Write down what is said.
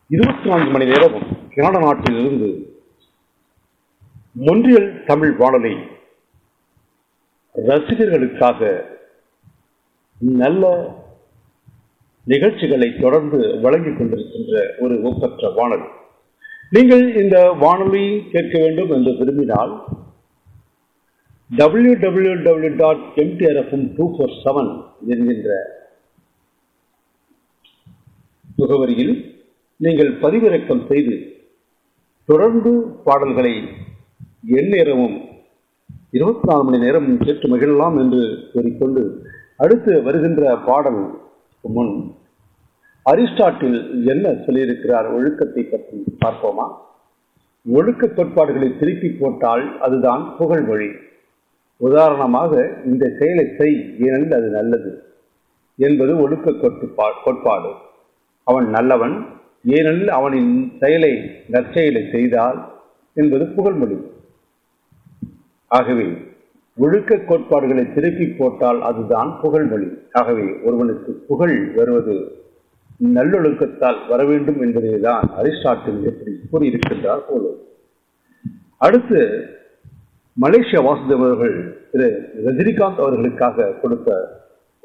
இருபத்தி நான்கு மணி நேரமும் கனடா நாட்டிலிருந்து மொன்றியல் தமிழ் வானொலி ரசிகர்களுக்காக நல்ல நிகழ்ச்சிகளை தொடர்ந்து வழங்கிக் கொண்டிருக்கின்ற ஒரு ஒப்பற்ற வானொலி நீங்கள் இந்த வானொலி கேட்க வேண்டும் என்று விரும்பினால் W W W dot MTRFM two four seven என்கின்ற முகவரியில் நீங்கள் பதிவிறக்கம் செய்து தொடர்ந்து பாடல்களை எந்நேரமும் இருபத்தி நாலு மணி நேரம் கேட்டு மகிழலாம் என்று கூறிக்கொண்டு அடுத்து வருகின்ற பாடல் முன் அரிஸ்டாட்டில் என்ன சொல்லியிருக்கிறார் ஒழுக்கத்தை பற்றி பார்ப்போமா ஒழுக்க கோட்பாடுகளை திருப்பி போட்டால் அதுதான் புகழ் வழி உதாரணமாக இந்த செயலை செய் ஏனெனில் அது நல்லது என்பது ஒழுக்க கோட்பா கோட்பாடு அவன் நல்லவன் ஏனெனில் அவனின் செயலை நற்செயலை செய்தால் என்பது புகழ்மொழி ஆகவே ஒழுக்க கோட்பாடுகளை திருப்பி போட்டால் அதுதான் புகழ்மொழி ஆகவே ஒருவனுக்கு புகழ் வருவது நல்லொழுக்கத்தால் வர வேண்டும் என்பதை தான் அரிஸ்டாட்டில் எப்படி கூறியிருக்கின்றார் போல அடுத்து மலேசியா வாசுதேவ் அவர்கள் திரு ரஜினிகாந்த் அவர்களுக்காக கொடுத்த